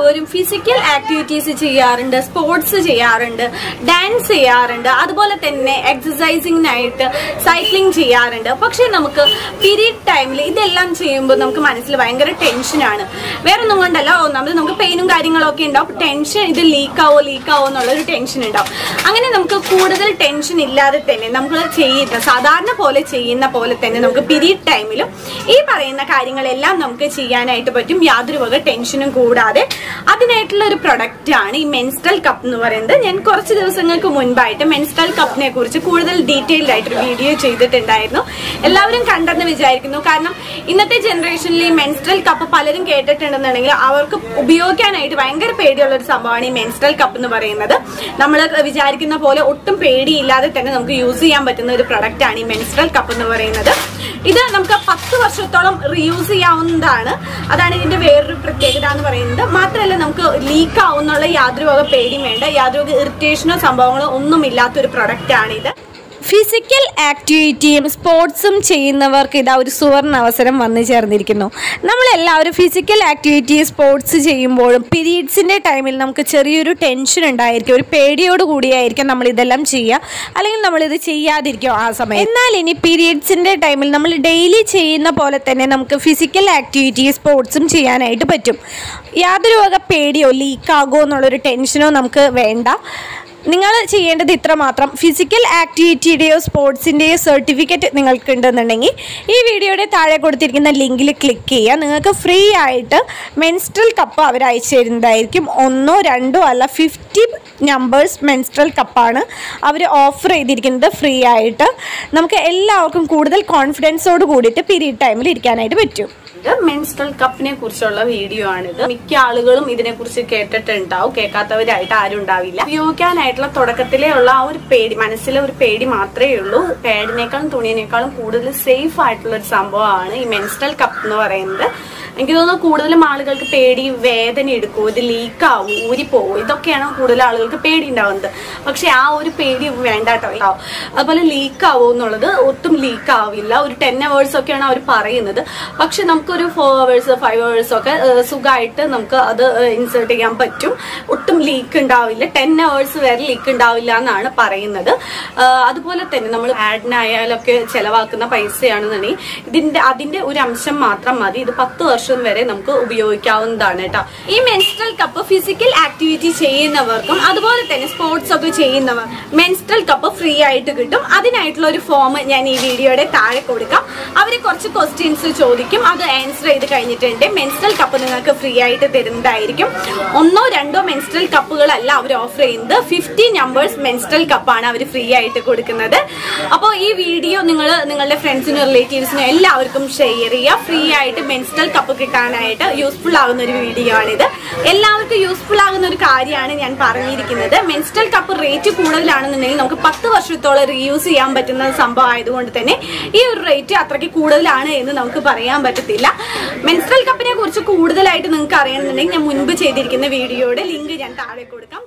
എല്ലാവരും physical activities ചെയ്യാറുണ്ട് sports ചെയ്യാറുണ്ട് ഡാൻസ് ചെയ്യാറുണ്ട് അതുപോലെ തന്നെ എക്സസൈസിങ്ങിനായിട്ട് സൈക്ലിംഗ് ചെയ്യാറുണ്ട് പക്ഷെ നമുക്ക് പീരീഡ് ടൈമിൽ ഇതെല്ലാം ചെയ്യുമ്പോൾ നമുക്ക് മനസ്സിൽ ഭയങ്കര ടെൻഷനാണ് വേറെ ഒന്നും കൊണ്ടല്ല ഒന്നാമത് നമുക്ക് പെയിനും കാര്യങ്ങളൊക്കെ ഉണ്ടാവും ടെൻഷൻ ഇത് ലീക്കാവോ ലീക്കാവോ എന്നുള്ളൊരു ടെൻഷൻ ഉണ്ടാവും അങ്ങനെ നമുക്ക് കൂടുതൽ ടെൻഷൻ ഇല്ലാതെ തന്നെ നമ്മൾ ചെയ്യുന്ന സാധാരണ പോലെ ചെയ്യുന്ന പോലെ തന്നെ നമുക്ക് പീരീഡ് ടൈമിലും ഈ പറയുന്ന കാര്യങ്ങളെല്ലാം നമുക്ക് ചെയ്യാനായിട്ട് പറ്റും യാതൊരു വക ടെൻഷനും കൂടാതെ അതിനായിട്ടുള്ള ഒരു പ്രൊഡക്റ്റ് ആണ് ഈ മെൻസ്ട്രൽ കപ്പ് എന്ന് പറയുന്നത് ഞാൻ കുറച്ച് ദിവസങ്ങൾക്ക് മുൻപായിട്ട് മെൻസ്ട്രൽ കപ്പിനെ കുറിച്ച് കൂടുതൽ ഡീറ്റെയിൽഡ് ആയിട്ടൊരു വീഡിയോ ചെയ്തിട്ടുണ്ടായിരുന്നു എല്ലാവരും കണ്ടെന്ന് വിചാരിക്കുന്നു കാരണം ഇന്നത്തെ ജനറേഷനിൽ ഈ മെൻസ്ട്രൽ കപ്പ് പലരും കേട്ടിട്ടുണ്ടെന്നുണ്ടെങ്കിൽ അവർക്ക് ഉപയോഗിക്കാനായിട്ട് ഭയങ്കര പേടിയുള്ള ഒരു സംഭവമാണ് ഈ മെൻസ്ട്രൽ കപ്പ് എന്ന് പറയുന്നത് നമ്മൾ വിചാരിക്കുന്ന പോലെ ഒട്ടും പേടിയില്ലാതെ തന്നെ നമുക്ക് യൂസ് ചെയ്യാൻ പറ്റുന്ന ഒരു പ്രൊഡക്റ്റ് ആണ് ഈ മെൻസ്ട്രൽ കപ്പ് എന്ന് പറയുന്നത് ഇത് നമുക്ക് പത്ത് വർഷത്തോളം റീയൂസ് ചെയ്യാവുന്നതാണ് അതാണ് ഇതിന്റെ വേറൊരു പ്രത്യേകത എന്ന് പറയുന്നത് മാത്രമല്ല നമുക്ക് ലീക്ക് ആവുന്നുള്ള യാതൊരു വക പേടിയും വേണ്ട യാതൊരു വക ഇറിറ്റേഷനോ സംഭവങ്ങളോ ഒന്നും ഇല്ലാത്തൊരു പ്രൊഡക്റ്റ് ആണ് ഇത് ഫിസിക്കൽ ആക്ടിവിറ്റിയും സ്പോർട്സും ചെയ്യുന്നവർക്ക് ഇതാ ഒരു സുവർണ അവസരം വന്നു ചേർന്നിരിക്കുന്നു നമ്മളെല്ലാവരും ഫിസിക്കൽ ആക്ടിവിറ്റി സ്പോർട്സ് ചെയ്യുമ്പോഴും പീരീഡ്സിൻ്റെ ടൈമിൽ നമുക്ക് ചെറിയൊരു ടെൻഷൻ ഉണ്ടായിരിക്കും ഒരു പേടിയോട് കൂടിയായിരിക്കും നമ്മൾ ഇതെല്ലാം ചെയ്യുക അല്ലെങ്കിൽ നമ്മളിത് ചെയ്യാതിരിക്കും ആ സമയം എന്നാൽ ഇനി പീരീഡ്സിൻ്റെ ടൈമിൽ നമ്മൾ ഡെയിലി ചെയ്യുന്ന പോലെ തന്നെ നമുക്ക് ഫിസിക്കൽ ആക്ടിവിറ്റി സ്പോർട്സും ചെയ്യാനായിട്ട് പറ്റും യാതൊരു വക പേടിയോ ലീക്കാകോ എന്നുള്ളൊരു ടെൻഷനോ നമുക്ക് വേണ്ട നിങ്ങൾ ചെയ്യേണ്ടത് ഇത്ര മാത്രം ഫിസിക്കൽ ആക്ടിവിറ്റിയുടെയോ സ്പോർട്സിൻ്റെയോ സർട്ടിഫിക്കറ്റ് നിങ്ങൾക്ക് ഉണ്ടെന്നുണ്ടെങ്കിൽ ഈ വീഡിയോയുടെ താഴെ കൊടുത്തിരിക്കുന്ന ലിങ്കിൽ ക്ലിക്ക് ചെയ്യുക നിങ്ങൾക്ക് ഫ്രീ ആയിട്ട് മെൻസ്ട്രൽ കപ്പ് അവർ അയച്ചു തരുന്നതായിരിക്കും ഒന്നോ രണ്ടോ അല്ല ഫിഫ്റ്റി നമ്പേഴ്സ് മെൻസ്ട്രൽ കപ്പാണ് അവർ ഓഫർ ചെയ്തിരിക്കുന്നത് ഫ്രീ ആയിട്ട് നമുക്ക് എല്ലാവർക്കും കൂടുതൽ കോൺഫിഡൻസോട് കൂടിയിട്ട് പീരീഡ് ടൈമിൽ ഇരിക്കാനായിട്ട് പറ്റും ഇത് മെൻസ്ട്രൽ കപ്പിനെ കുറിച്ചുള്ള വീഡിയോ ആണിത് മിക്ക ആളുകളും ഇതിനെ കുറിച്ച് കേട്ടിട്ടുണ്ടാവും കേൾക്കാത്തവരായിട്ട് ആരും ഉണ്ടാവില്ല ഉപയോഗിക്കാനായിട്ടുള്ള തുടക്കത്തിലേ ഉള്ള ആ ഒരു പേടി മനസ്സിലെ ഒരു പേടി മാത്രമേ ഉള്ളൂ പാഡിനേക്കാളും തുണിയേക്കാളും കൂടുതൽ സേഫ് ആയിട്ടുള്ള ഒരു സംഭവമാണ് ഈ മെൻസ്ട്രൽ കപ്പ് എന്ന് പറയുന്നത് എനിക്ക് തോന്നുന്നു കൂടുതലും ആളുകൾക്ക് പേടി വേദന എടുക്കും ഇത് ലീക്കാവും ഊരിപ്പോവും ഇതൊക്കെയാണ് കൂടുതൽ ആളുകൾക്ക് പേടി ഉണ്ടാവുന്നത് പക്ഷെ ആ ഒരു പേടി വേണ്ട കേട്ടോ അതുപോലെ ലീക്ക് ആവും എന്നുള്ളത് ഒട്ടും ലീക്ക് ആവില്ല ഒരു ടെൻ അവേഴ്സ് ഒക്കെയാണ് അവർ പറയുന്നത് പക്ഷെ നമുക്കൊരു ഫോർ അവേഴ്സ് ഫൈവ് അവേഴ്സ് ഒക്കെ ഏഹ്, സുഖമായിട്ട് നമുക്ക് അത് ഇൻസേർട്ട് ചെയ്യാൻ പറ്റും ഒട്ടും ലീക്ക് ഉണ്ടാവില്ല ടെൻ അവേഴ്സ് വരെ ലീക്ക് ഉണ്ടാവില്ല എന്നാണ് പറയുന്നത് ഏഹ്, അതുപോലെ തന്നെ നമ്മൾ ആഡിനായാലൊക്കെ ചെലവാക്കുന്ന പൈസയാണെന്നുണ്ടെങ്കിൽ ഇതിന്റെ അതിന്റെ ഒരു അംശം മാത്രം മതി ഇത് പത്ത് വർഷം വരെ നമുക്ക് ഉപയോഗിക്കാവുന്നതാണ് കേട്ടോ ഈ മെൻസ്ട്രൽ കപ്പ് ഫിസിക്കൽ ആക്ടിവിറ്റി ചെയ്യുന്നവർക്കും അതുപോലെ തന്നെ സ്പോർട്സ് ഒക്കെ ചെയ്യുന്നവർ മെൻസ്ട്രൽ കപ്പ് ഫ്രീ ആയിട്ട് കിട്ടും അതിനായിട്ടുള്ള ഒരു ഫോം ഞാൻ ഈ വീഡിയോയുടെ താഴെ കൊടുക്കാം അവര് കുറച്ച് ക്വസ്റ്റ്യൻസ് ചോദിക്കും അത് ആൻസർ ചെയ്ത് കഴിഞ്ഞിട്ടുണ്ട് മെൻസ്ട്രൽ കപ്പ് നിങ്ങൾക്ക് ഫ്രീ ആയിട്ട് തരുന്നതായിരിക്കും ഒന്നോ രണ്ടോ മെൻസ്ട്രൽ കപ്പുകളല്ല അവർ ഓഫർ ചെയ്യുന്നത് ഫിഫ്റ്റി നമ്പേഴ്സ് മെൻസ്ട്രൽ കപ്പാണ് അവർ ഫ്രീ ആയിട്ട് കൊടുക്കുന്നത് അപ്പോൾ ഈ വീഡിയോ നിങ്ങൾ നിങ്ങളുടെ ഫ്രണ്ട്സിനും റിലേറ്റീവ്സിനും എല്ലാവർക്കും ഷെയർ ചെയ്യുക ഫ്രീ ആയിട്ട് മെൻസ്ട്രൽ കപ്പ് കിട്ടാനായിട്ട് യൂസ്ഫുൾ ആകുന്ന ഒരു വീഡിയോ ആണിത് എല്ലാവർക്കും യൂസ്ഫുൾ ആകുന്ന ഒരു കാര്യമാണ് ഞാൻ പറഞ്ഞിരിക്കുന്നത് മെൻസ്ട്രൽ കപ്പ് റേറ്റ് കൂടുതലാണെന്നുണ്ടെങ്കിൽ നമുക്ക് പത്ത് വർഷത്തോളം റീയൂസ് ചെയ്യാൻ പറ്റുന്ന സംഭവം ആയതുകൊണ്ട് തന്നെ ഈ ഒരു റേറ്റ് അത്രയ്ക്ക് കൂടുതലാണ് എന്ന് നമുക്ക് പറയാൻ പറ്റത്തില്ല മെൻസ്ട്രൽ കപ്പിനെ കുറിച്ച് കൂടുതലായിട്ട് നിങ്ങൾക്ക് അറിയണമെന്നുണ്ടെങ്കിൽ ഞാൻ മുൻപ് ചെയ്തിരിക്കുന്ന വീഡിയോയുടെ ലിങ്ക് ഞാൻ താഴെ കൊടുക്കാം